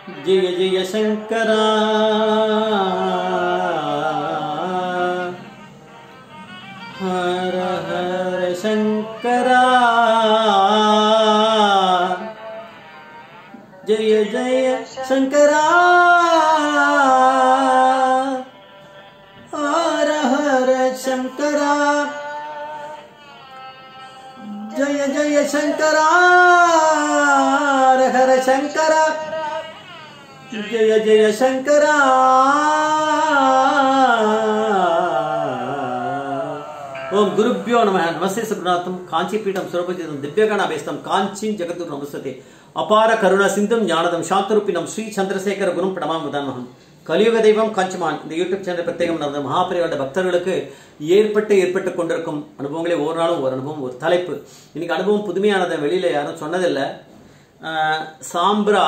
ஜெய ஜெய சங்கரா ஹர ஹர சங்கரா ஜெய ஜெய சங்கரா ஹர ஹர சங்கரா ஜய ஜய சங்கரா ஹர ஹர சங்கரா ஜய ஜய சங்கரா ஓம் குருப்பியோ நம நமஸ்தே சுப்ரநாத்தம் காஞ்சிபீடம் சுரபஜிதம் திவ்யகணாபேஸ்தம் காஞ்சி ஜெகத்து நமஸ்தே அபார கருணா சிந்தும் ஞானதம் சாந்தரூபினம் ஸ்ரீ சந்திரசேகர குரும் பிரணமாம் உதாரணம் கலியுக தெய்வம் காஞ்சிமான் இந்த யூடியூப் சேனல் பிரத்யேகம் நடந்த மகாபிரியோட பக்தர்களுக்கு ஏற்பட்டு ஏற்பட்டு கொண்டிருக்கும் அனுபவங்களே ஒரு நாளும் ஒரு அனுபவம் ஒரு தலைப்பு இன்னைக்கு அனுபவம் புதுமையானதை வெளியில யாரும் சொன்னதில்லை ஆஹ் சாம்பிரா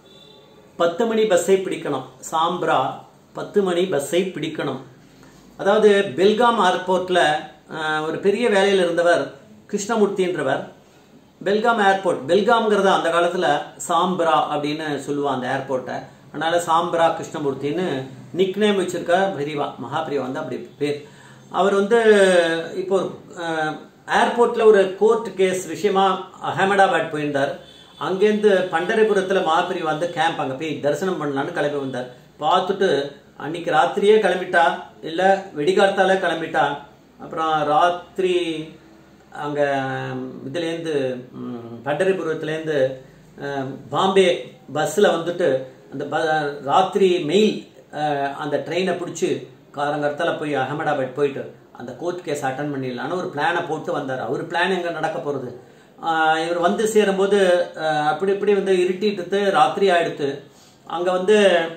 பத்து மணி பஸ்ஸை பிடிக்கணும் சாம்பிரா பத்து மணி பஸ்ஸை பிடிக்கணும் அதாவது பெல்காம் ஏர்போர்ட்ல ஆஹ், ஒரு பெரிய வேலையில் இருந்தவர் கிருஷ்ணமூர்த்தின்றவர் பெல்காம் ஏர்போர்ட் பெல்காம்ங்கிறத அந்த காலத்துல சாம்பிரா அப்படின்னு சொல்லுவான் அந்த ஏர்போர்ட்டை அதனால சாம்பிரா கிருஷ்ணமூர்த்தின்னு நிக் நேம் வச்சிருக்கார் பெரியவா மகாபிரிவா வந்து அப்படி பேர் அவர் வந்து இப்போ ஒரு ஏர்போர்ட்ல ஒரு கோர்ட் கேஸ் விஷயமா அகமதாபாத் போயிருந்தார் அங்கேருந்து பண்டரிபுரத்துல மகாபிரிவா வந்து கேம்ப் அங்க போய் தரிசனம் பண்ணலான்னு கிளம்பி வந்தார் பார்த்துட்டு அன்னைக்கு ராத்திரியே கிளம்பிட்டா இல்ல வெடிகாலத்தால கிளம்பிட்டா அப்புறம் ராத்திரி அங்க இதுலேருந்து ம், பண்டரிபுரத்துலேருந்து அஹ், பாம்பே பஸ்ல வந்துட்டு அந்த ப- ராத்திரி மெயில் அஹ், அந்த ட்ரெயினை பிடிச்சி காரங்கரத்தால போய் அகமதாபாத் போயிட்டு அந்த கோர்ட் கேஸ் அட்டன் பண்ணிடலான்னு ஒரு பிளானை போட்டு வந்தார் அவர் பிளான் எங்க நடக்க போறது ஆஹ் இவர் வந்து சேரும்போது ஆஹ் அப்படி இப்படி வந்து இருட்டிட்டு ராத்திரி ஆயிடுத்து அங்க வந்து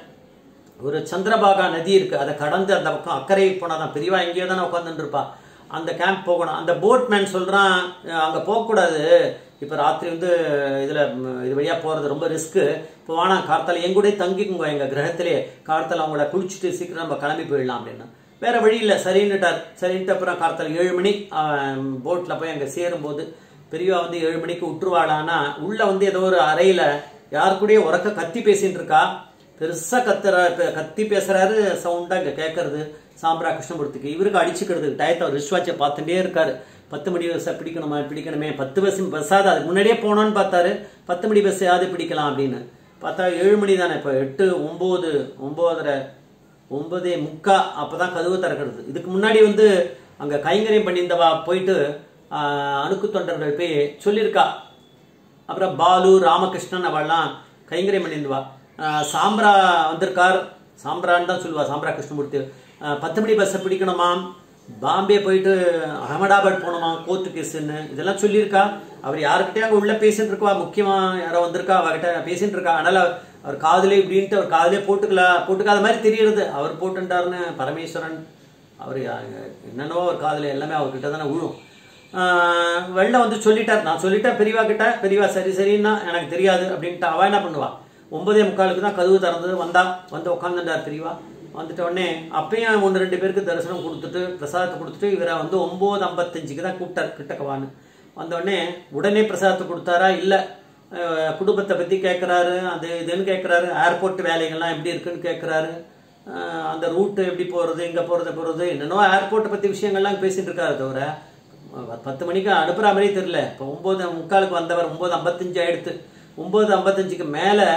ஒரு சந்திரபாகா நதி இருக்கு அதை கடந்து அந்த பக்கம் அக்கறை போனாதான் பெரியவா எங்கேயோ தானே உட்காந்துட்டு இருப்பா அந்த கேம்ப் போகணும் அந்த போட்மேன் சொல்றான் அஹ் அங்க போகக்கூடாது இப்ப ராத்திரி வந்து இதுல ம், இது வழியா போறது ரொம்ப ரிஸ்க் இப்போ வேணா கார்த்தால என் கூட தங்கிக்குங்க எங்க கிரகத்திலே கார்த்தால அவங்கள குளிச்சுட்டு சீக்கிரம் நம்ம கிளம்பி போயிடலாம் அப்படின்னு வேற வழி இல்லை சரின்னுட்டார் சரின்ட்டு அப்புறம் கார்த்தால ஏழு மணி போட்ல போய் அங்க சேரும்போது பெரியவா வந்து ஏழு மணிக்கு விட்டுருவாளானா உள்ள வந்து ஏதோ ஒரு அறையில யார் கூடயே உறக்க கத்தி பேசிட்டு இருக்கா பெருசா கத்துற ப- கத்தி பேசுறாரு சவுண்டா இங்க கேட்கறது சாம்பிரா கிருஷ்ணமூர்த்திக்கு இவருக்கு அடிச்சுக்கிறது டயத்தை அவர் ரிஷ்வாச்சை பார்த்துட்டே இருக்காரு பத்து மணி பஸ் பிடிக்கணுமா பிடிக்கணுமே பத்து பஸ் பஸ்ஸாவது அதுக்கு முன்னாடியே போனோன்னு பார்த்தாரு பத்து மணி பஸ் யாவது பிடிக்கலாம் அப்படின்னு பார்த்தா ஏழு மணி தானே இப்போ எட்டு ஒன்பது ஒன்பதரை ஒன்பதே முக்கா அப்பதான் கதவு திறக்கிறது இதுக்கு முன்னாடி வந்து அங்க கைங்கரியம் பண்ணியிருந்தவா போயிட்டு ஆஹ், அணுக்கு தொண்டர்கள் போய் சொல்லியிருக்கா அப்புறம் பாலு ராமகிருஷ்ணன் அவள்லாம் கைங்கரியம் பண்ணியிருந்தவா ஆஹ், சாம்ரா வந்திருக்கார் சாம்ரான்னு தான் சொல்லுவா சாம்ரா கிருஷ்ணமூர்த்தி ஆஹ், பத்து மணி பஸ்ஸை பிடிக்கணுமாம் பாம்பே போயிட்டு அகமதாபாத் போகணுமா கோர்ட்டு கேஸுன்னு இதெல்லாம் சொல்லியிருக்கா அவர் யாருக்கிட்டே அங்கே உள்ள பேசிட்டு இருக்கா முக்கியமா யாரோ வந்திருக்கா அவர்கிட்ட பேசிட்டு இருக்கா அதனால அவர் காதுலே இப்படின்ட்டு அவர் காதுலே போட்டுக்கலாம் போட்டுக்காத மாதிரி தெரியுது அவர் போட்டுட்டாருன்னு பரமேஸ்வரன் அவர் என்னென்னவோ அவர் காதுல எல்லாமே அவர்கிட்ட தானே விழும் ஆஹ் வெளில வந்து சொல்லிட்டார் நான் சொல்லிட்டேன் பெரியவா கிட்ட பெரியவா சரி சரின்னா எனக்கு தெரியாது அப்படின்ட்டு அவ என்ன பண்ணுவா ஒன்பதே முக்காலுக்கு தான் கதவு திறந்தது வந்தா வந்து உட்காந்துட்டார் பெரியவா வந்துட்ட உடனே அப்பயும் ஒன்று ரெண்டு பேருக்கு தரிசனம் கொடுத்துட்டு பிரசாதத்தை கொடுத்துட்டு இவரை வந்து ஒன்பது ஐம்பத்தஞ்சுக்கு தான் கூப்பிட்டார் கிட்டக்கவான்னு வந்த உடனே உடனே பிரசாதத்தை கொடுத்தாரா இல்லை குடும்பத்தை பற்றி கேட்குறாரு அது இதுன்னு கேட்குறாரு ஏர்போர்ட் வேலைகள்லாம் எப்படி இருக்குன்னு கேட்குறாரு அந்த ரூட்டு எப்படி போகிறது இங்கே போகிறது போகிறது என்னென்னோ ஏர்போர்ட்டை பற்றி விஷயங்கள்லாம் பேசிட்டு இருக்காரு தவிர அஹ் பத்து மணிக்கு அனுப்புற மாதிரி தெரியல இப்போ ஒன்பது முக்காலுக்கு வந்தவர் ஒன்பது ஐம்பத்தஞ்சு ஆயிடுத்து ஒன்பது ஐம்பத்தஞ்சுக்கு மேலே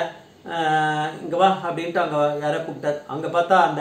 இங்கே வா அப்படின்ட்டு அங்கே யாரோ கூப்பிட்டார் அங்கே பார்த்தா அந்த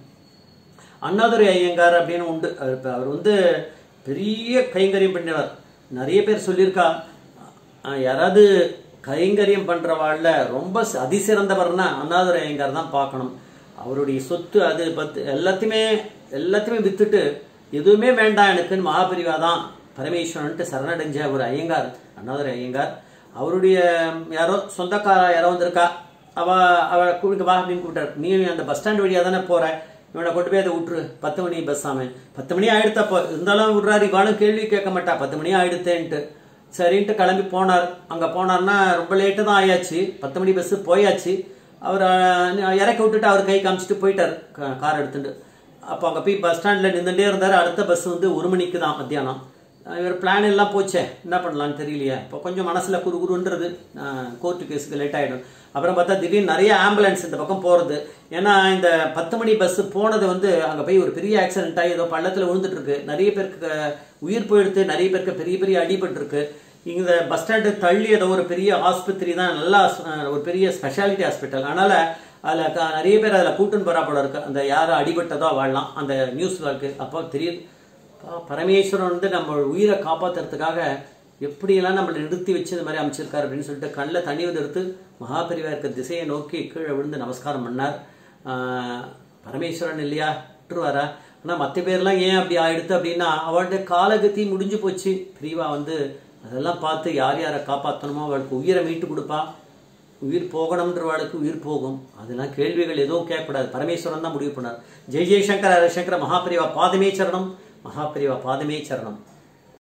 அண்ணாதுரை ஐயங்கார் அப்படின்னு உண்டு அவர் இப்ப அவர் வந்து பெரிய கைங்கரியம் பண்ணினவர் நிறைய பேர் சொல்லியிருக்கா அஹ் யாராவது கைங்கரியம் பண்றவாழ்ல ரொம்ப ச- அதிசிறந்தவர்னா அண்ணாதுரை ஐயங்கார் தான் பார்க்கணும் அவருடைய சொத்து அது பத்து எல்லாத்தையுமே எல்லாத்தையுமே வித்துட்டு எதுவுமே வேண்டாம் எனக்குன்னு மகாபிரிவா தான் பரமேஸ்வரன்ட்டு சரணடைஞ்ச ஒரு ஐயங்கார் அண்ணாதுரை ஐயங்கார் அவருடைய யாரோ சொந்தக்கார யாரோ வந்திருக்கா அவ அவ கூப்பிட்டு வா அப்படின்னு கூப்பிட்டார் நீ அந்த பஸ் ஸ்டாண்ட் வழியா தானே போற இவனை கொண்டு போய் அதை விட்டுரு பத்து மணி பஸ் ஆமே பத்து மணி ஆயிடுத்தப்போ இருந்தாலும் விடுறாரு இவானும் கேள்வி கேட்க மாட்டா பத்து மணி ஆயிடுத்தேன்ட்டு சரின்ட்டு கிளம்பி போனார் அங்க போனார்னா ரொம்ப லேட்டு தான் ஆயாச்சு பத்து மணி பஸ் போயாச்சு அவர் அஹ், இறக்கி விட்டுட்டு அவர் கை காமிச்சிட்டு போயிட்டார் கா- கார் எடுத்துட்டு அப்போ அங்கே போய் பஸ் ஸ்டாண்டில் நின்றுட்டே இருந்தார் அடுத்த பஸ் வந்து ஒரு மணிக்கு தான் மத்தியானம் இவர் பிளான் எல்லாம் போச்சே என்ன பண்ணலாம்னு தெரியலையே இப்போ கொஞ்சம் மனசுல குறுகுறுன்றது கோர்ட்டு கேஸுக்கு லேட் ஆயிடும் அப்புறம் பார்த்தா திடீர்னு நிறைய ஆம்புலன்ஸ் இந்த பக்கம் போறது ஏன்னா இந்த பத்து மணி பஸ் போனது வந்து அங்க போய் ஒரு பெரிய ஆக்சிடென்ட் ஆகி ஏதோ பள்ளத்துல விழுந்துட்டு இருக்கு நிறைய பேருக்கு உயிர் போயிடுத்து நிறைய பேருக்கு பெரிய பெரிய அடிபட்டு இருக்கு இந்த பஸ் ஸ்டாண்டு தள்ளி ஏதோ ஒரு பெரிய ஆஸ்பத்திரி தான் நல்லா அஹ், ஒரு பெரிய ஸ்பெஷாலிட்டி ஹாஸ்பிட்டல் அதனால அதுல க- நிறைய பேர் அதுல கூட்டுன்னு போறா போல இருக்கு அந்த யாரும் அடிபட்டதோ வாழலாம் அந்த நியூஸ்ல இருக்கு அப்போ தெரியுது பா- பரமேஸ்வரன் வந்து நம்ம உயிரை காப்பாத்துறதுக்காக எப்படியெல்லாம் நம்மளை நிறுத்தி வச்சு இந்த மாதிரி அமைச்சிருக்காரு அப்படின்னு சொல்லிட்டு கண்ணில் தண்ணி வந்து எடுத்து மகாபெரிவா இருக்க திசையை நோக்கி கீழே விழுந்து நமஸ்காரம் பண்ணார் ஆஹ் பரமேஸ்வரன் இல்லையா விட்டுருவாரா ஆனால் மற்ற பேர்லாம் ஏன் அப்படி ஆயிடுத்து அப்படின்னா அவளுடைய காலகதி முடிஞ்சு போச்சு பிரிவா வந்து அதெல்லாம் பார்த்து யார் யாரை காப்பாற்றணுமோ அவளுக்கு உயிரை மீட்டு கொடுப்பா உயிர் போகணுன்றவாளுக்கு உயிர் போகும் அதெல்லாம் கேள்விகள் எதுவும் கேட்கக்கூடாது பரமேஸ்வரன் தான் முடிவு பண்ணார் ஜெய் ஜெய்சங்கர ஹரிசங்கர மகாபிரிவா பாதமே சரணம் மகாபிரிவா பாதமே சரணம்